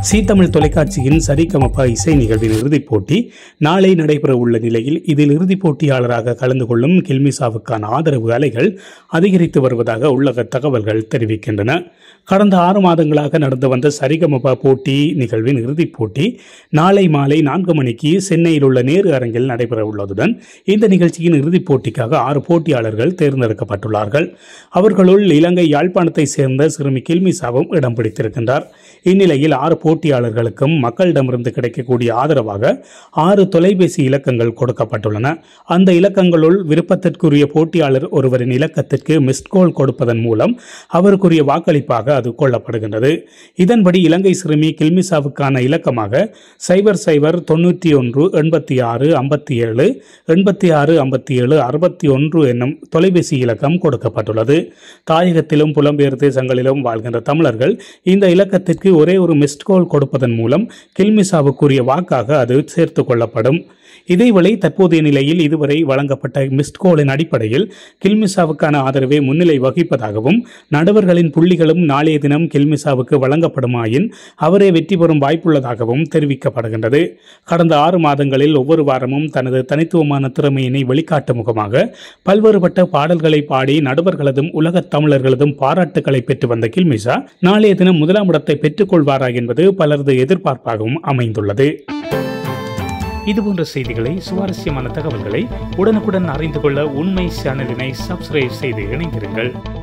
சீ தமிழ் தொலைக்காட்சியின் சரிகமபா இசை நிகழ்வின் இறுதிப் போட்டி நாளை நடைபெற உள்ள நிலையில் இதில் இறுதிப் போட்டியாளராக கலந்து கொள்ளும் கில்மிசாவுக்கான ஆதரவு அலைகள் அதிகரித்து வருவதாக உள்ளக தகவல்கள் தெரிவிக்கின்றன கடந்த ஆறு மாதங்களாக நடந்து வந்த சரிகமபா போட்டி நிகழ்வின் இறுதிப் போட்டி நாளை மாலை நான்கு மணிக்கு சென்னையில் உள்ள நேரு அரங்கில் நடைபெற உள்ளதுடன் இந்த நிகழ்ச்சியின் இறுதிப் போட்டிக்காக ஆறு போட்டியாளர்கள் தேர்ந்தெடுக்கப்பட்டுள்ளார்கள் அவர்களுள் இலங்கை யாழ்ப்பாணத்தை சேர்ந்த சிறுமி கில்மிசாவும் இடம் பிடித்திருக்கின்றார் இந்நிலையில் ஆறு போட்டியாளர்களுக்கும் மக்களிடமிருந்து கிடைக்கக்கூடிய ஆதரவாக ஆறு தொலைபேசி இலக்கங்கள் கொடுக்கப்பட்டுள்ளன அந்த இலக்கங்களுள் விருப்பத்திற்குரிய போட்டியாளர் ஒருவரின் இலக்கத்திற்கு மிஸ்கோல் கொடுப்பதன் மூலம் அவருக்குரிய வாக்களிப்பாக அது கொள்ளப்படுகின்றது இதன்படி இலங்கை சிறுமி கில்மிசாவுக்கான இலக்கமாக சைபர் சைபர் தொண்ணூற்றி ஒன்று எண்பத்தி ஆறு ஐம்பத்தி ஏழு எண்பத்தி ஆறு ஐம்பத்தி ஏழு அறுபத்தி ஒன்று என்னும் தொலைபேசி இலக்கம் கொடுக்கப்பட்டுள்ளது தாயகத்திலும் புலம்பெயர் தேசங்களிலும் வாழ்கின்ற தமிழர்கள் இந்த இலக்கத்திற்கு ஒரே ஒரு மிஸ்ட் கால் கொடுப்பதன் மூலம் கில்மிசாவுக்குரிய வாக்காக அது சேர்த்து கொள்ளப்படும் இதேவேளை தற்போதைய நிலையில் இதுவரை வழங்கப்பட்ட மிஸ்ட் கோலின் அடிப்படையில் கில்மிசாவுக்கான ஆதரவை முன்னிலை வகிப்பதாகவும் நடுவர்களின் புள்ளிகளும் நாளைய தினம் கில்மிசாவுக்கு வழங்கப்படுமாயின் அவரே வெற்றி பெறும் வாய்ப்புள்ளதாகவும் தெரிவிக்கப்படுகின்றது கடந்த ஆறு மாதங்களில் ஒவ்வொரு வாரமும் தனது தனித்துவமான திறமையினை வெளிக்காட்டும் முகமாக பல்வேறுபட்ட பாடல்களை பாடி நடுவர்களதும் உலகத் தமிழர்களதும் பாராட்டுக்களை பெற்று வந்த கில்மிசா நாளைய தினம் முதலாம் இடத்தை பெற்றுக்கொள்வாரா என்பது பலரது எதிர்பார்ப்பாகவும் அமைந்துள்ளது இதுபோன்ற செய்திகளை சுவாரஸ்யமான தகவல்களை உடனுக்குடன் அறிந்து கொள்ள உண்மை சேனலினை சப்ஸ்கிரைப் செய்து இணைந்திருங்கள்